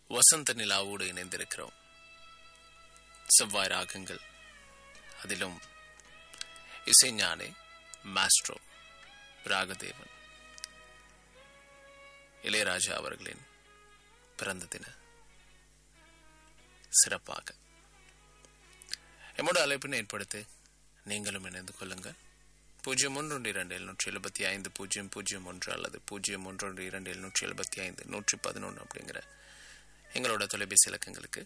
வசந்த நிலாவோடு இணைந்திருக்கிறோம் செவ்வாய் ராகங்கள் அதிலும் இசைஞானி மாஸ்ட்ரோ ராகதேவன் இளையராஜா அவர்களின் பிறந்த தின சிறப்பாக எம்மோட அழைப்பினை ஏற்படுத்தி நீங்களும் இணைந்து கொள்ளுங்கள் பூஜ்ஜியம் ஒன்று இரண்டு எழுநூற்றி எழுபத்தி ஐந்து பூஜ்ஜியம் பூஜ்ஜியம் ஒன்று அல்லது பூஜ்ஜியம் ஒன்று இரண்டு எழுநூற்றி எழுபத்தி ஐந்து நூற்றி பதினொன்று அப்படிங்கிற எங்களோட தொலைபேசி இலக்கங்களுக்கு